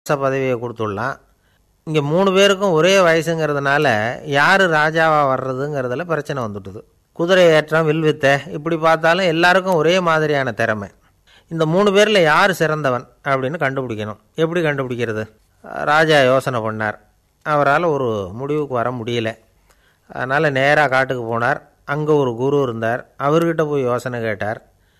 அரச பதவியை கொடுத்துடலாம் இங்கே மூணு பேருக்கும் ஒரே வயசுங்கிறதுனால யார் ராஜாவாக வர்றதுங்கிறதுல பிரச்சனை வந்துட்டுது குதிரை ஏற்றம் வில்வித்தை இப்படி பார்த்தாலும் எல்லாருக்கும் ஒரே மாதிரியான திறமை இந்த மூணு பேரில் யார் சிறந்தவன் அப்படின்னு கண்டுபிடிக்கணும் எப்படி கண்டுபிடிக்கிறது ராஜா யோசனை பண்ணார் அவரால் ஒரு முடிவுக்கு வர முடியல அதனால் நேராக காட்டுக்கு போனார் அங்கே ஒரு குரு இருந்தார் அவர்கிட்ட போய் யோசனை கேட்டார்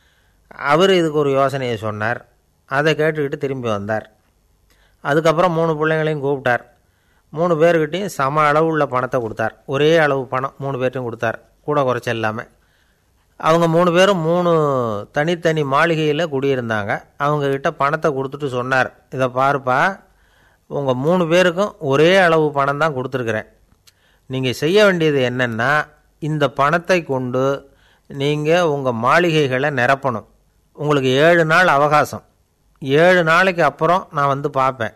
அவர் இதுக்கு ஒரு யோசனையை சொன்னார் அதை கேட்டுக்கிட்டு திரும்பி வந்தார் அதுக்கப்புறம் மூணு பிள்ளைங்களையும் கூப்பிட்டார் மூணு பேர்கிட்டையும் சம அளவு உள்ள பணத்தை கொடுத்தார் ஒரே அளவு பணம் மூணு பேர்ட்டையும் கொடுத்தார் கூட குறைச்சல் இல்லாமல் அவங்க மூணு பேரும் மூணு தனித்தனி மாளிகையில் குடியிருந்தாங்க அவங்கக்கிட்ட பணத்தை கொடுத்துட்டு சொன்னார் இதை பாருப்பா உங்கள் மூணு பேருக்கும் ஒரே அளவு பணம் தான் கொடுத்துருக்குறேன் நீங்கள் செய்ய வேண்டியது என்னென்னா இந்த பணத்தை கொண்டு நீங்கள் உங்கள் மாளிகைகளை நிரப்பணும் உங்களுக்கு ஏழு நாள் அவகாசம் ஏழு நாளைக்கு அப்புறம் நான் வந்து பார்ப்பேன்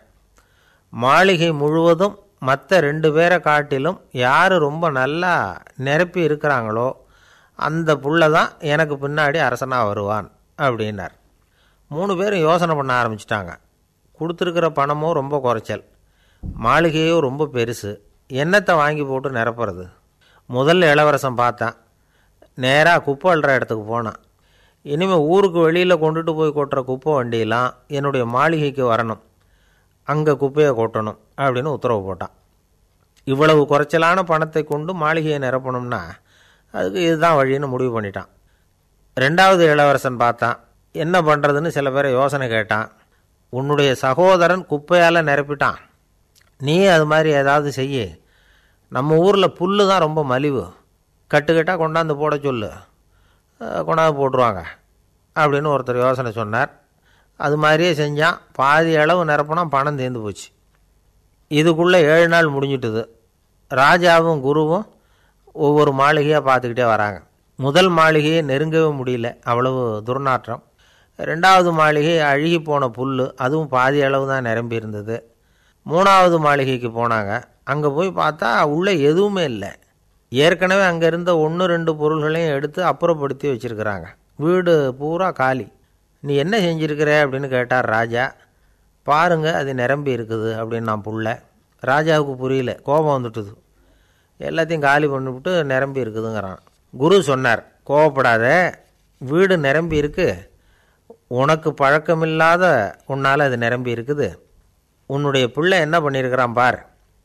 மாளிகை முழுவதும் மற்ற ரெண்டு பேரை காட்டிலும் யார் ரொம்ப நல்லா நிரப்பி இருக்கிறாங்களோ அந்த புள்ள தான் எனக்கு பின்னாடி அரசனாக வருவான் அப்படின்னார் மூணு பேரும் யோசனை பண்ண ஆரம்பிச்சிட்டாங்க கொடுத்துருக்கிற பணமும் ரொம்ப குறைச்சல் மாளிகையும் ரொம்ப பெருசு எண்ணத்தை வாங்கி போட்டு நிரப்புறது முதல்ல இளவரசன் பார்த்தான் நேராக குப்பை அள்ளுற இடத்துக்கு போனான் இனிமேல் ஊருக்கு வெளியில் கொண்டுட்டு போய் கொட்டுற குப்பை வண்டியெல்லாம் என்னுடைய மாளிகைக்கு வரணும் அங்கே குப்பையை கொட்டணும் அப்படின்னு உத்தரவு போட்டான் இவ்வளவு குறைச்சலான பணத்தை கொண்டு மாளிகையை நிரப்பணும்னா அதுக்கு இதுதான் வழின்னு முடிவு பண்ணிட்டான் ரெண்டாவது இளவரசன் பார்த்தான் என்ன பண்ணுறதுன்னு சில பேரை யோசனை கேட்டான் உன்னுடைய சகோதரன் குப்பையால் நிரப்பிட்டான் நீ அது மாதிரி ஏதாவது செய்ய நம்ம ஊரில் புல்லு தான் ரொம்ப மலிவு கட்டுக்கட்டாக கொண்டாந்து போட சொல்லு கொண்டாந்து போட்டுருவாங்க அப்படின்னு ஒருத்தர் யோசனை சொன்னார் அது மாதிரியே செஞ்சான் பாதி அளவு நிரப்புனா பணம் தேர்ந்து போச்சு இதுக்குள்ளே ஏழு நாள் முடிஞ்சிட்டுது ராஜாவும் குருவும் ஒவ்வொரு மாளிகையாக பார்த்துக்கிட்டே வராங்க முதல் மாளிகையை நெருங்கவே முடியல அவ்வளவு துர்நாற்றம் ரெண்டாவது மாளிகை அழுகி போன புல் அதுவும் பாதி அளவு தான் நிரம்பி இருந்தது மூணாவது மாளிகைக்கு போனாங்க அங்கே போய் பார்த்தா உள்ளே எதுவுமே இல்லை ஏற்கனவே அங்கே இருந்த ஒன்று ரெண்டு பொருள்களையும் எடுத்து அப்புறப்படுத்தி வச்சுருக்கிறாங்க வீடு பூரா காலி நீ என்ன செஞ்சுருக்கிற அப்படின்னு கேட்டார் ராஜா பாருங்க அது நிரம்பி இருக்குது அப்படின்னு நான் புள்ள ராஜாவுக்கு புரியல கோபம் வந்துட்டுது எல்லாத்தையும் காலி பண்ணிவிட்டு நிரம்பி இருக்குதுங்கிறான் குரு சொன்னார் கோவப்படாத வீடு நிரம்பி இருக்கு உனக்கு பழக்கமில்லாத உன்னால் அது நிரம்பி இருக்குது உன்னுடைய பிள்ளை என்ன பண்ணியிருக்கிறான் பார்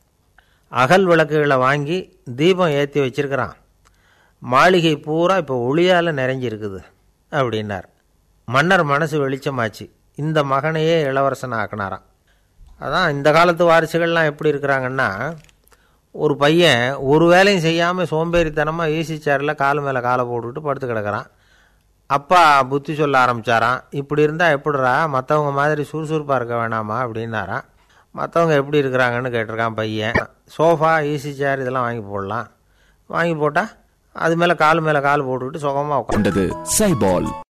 அகல் விளக்குகளை வாங்கி தீபம் ஏற்றி வச்சிருக்கிறான் மாளிகை பூரா இப்போ ஒளியால் நிறைஞ்சிருக்குது அப்படின்னார் மன்னர் மனசு வெளிச்சமாச்சு இந்த மகனையே இளவரசன் ஆக்கினாராம் அதான் இந்த காலத்து வாரிசுகள்லாம் எப்படி இருக்கிறாங்கன்னா ஒரு பையன் ஒரு வேலையும் செய்யாமல் சோம்பேறித்தனமாக ஈசி சேரில் கால் மேலே காலை போட்டுக்கிட்டு படுத்து கிடக்கிறான் அப்பா புத்தி சொல்ல ஆரம்பித்தாராம் இப்படி இருந்தால் எப்படிரா மற்றவங்க மாதிரி சுறுசுறுப்பாக இருக்க வேணாமா அப்படின்னாராம் மற்றவங்க எப்படி இருக்கிறாங்கன்னு கேட்டிருக்கான் பையன் சோஃபா ஈசி சேர் இதெல்லாம் வாங்கி போடலாம் வாங்கி போட்டால் அது மேலே கால் மேலே கால் போட்டுக்கிட்டு சுகமாக உட்காந்து கொண்டது சைபால்